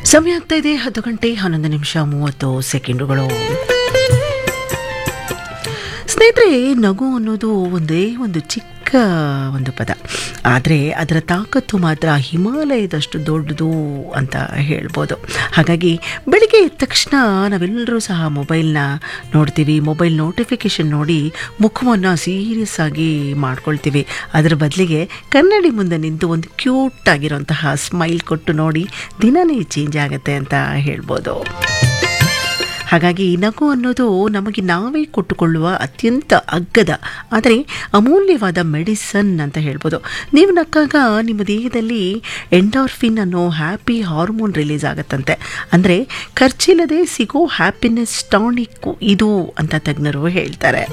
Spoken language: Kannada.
ಸಮಯ ಆಗ್ತಾ ಇದೆ ಹತ್ತು ಗಂಟೆ ಹನ್ನೊಂದು ನಿಮಿಷ ಮೂವತ್ತು ಸೆಕೆಂಡುಗಳು ಸ್ನೇಹಿತರೆ ನಗು ಅನ್ನೋದು ಒಂದೇ ಒಂದು ಚಿಕ್ಕ ಒಂದು ಪದ ಆದರೆ ಅದರ ತಾಕತ್ತು ಮಾತ್ರ ಹಿಮಾಲಯದಷ್ಟು ದೊಡ್ಡದು ಅಂತ ಹೇಳ್ಬೋದು ಹಾಗಾಗಿ ಬೆಳಿಗ್ಗೆ ಎದ್ದ ತಕ್ಷಣ ನಾವೆಲ್ಲರೂ ಸಹ ಮೊಬೈಲ್ನ ನೋಡ್ತೀವಿ ಮೊಬೈಲ್ ನೋಟಿಫಿಕೇಷನ್ ನೋಡಿ ಮುಖವನ್ನು ಸೀರಿಯಸ್ ಆಗಿ ಮಾಡ್ಕೊಳ್ತೀವಿ ಅದರ ಬದಲಿಗೆ ಕನ್ನಡಿ ಮುಂದೆ ನಿಂತು ಒಂದು ಕ್ಯೂಟ್ ಆಗಿರೋಂತಹ ಸ್ಮೈಲ್ ಕೊಟ್ಟು ನೋಡಿ ದಿನನೇ ಚೇಂಜ್ ಆಗುತ್ತೆ ಅಂತ ಹೇಳ್ಬೋದು ಹಾಗಾಗಿ ನಗು ಅನ್ನೋದು ನಮಗೆ ನಾವೇ ಕೊಟ್ಟುಕೊಳ್ಳುವ ಅತ್ಯಂತ ಅಗ್ಗದ ಆದರೆ ಅಮೂಲ್ಯವಾದ ಮೆಡಿಸನ್ ಅಂತ ಹೇಳ್ಬೋದು ನೀವು ನಕ್ಕಾಗ ನಿಮ್ಮ ದೇಹದಲ್ಲಿ ಎಂಡಾರ್ಫಿನ್ ಅನ್ನೋ ಹ್ಯಾಪಿ ಹಾರ್ಮೋನ್ ರಿಲೀಸ್ ಆಗುತ್ತಂತೆ ಅಂದರೆ ಖರ್ಚಿಲ್ಲದೆ ಸಿಗೋ ಹ್ಯಾಪಿನೆಸ್ ಟಾನಿಕ್ ಇದು ಅಂತ ತಜ್ಞರು ಹೇಳ್ತಾರೆ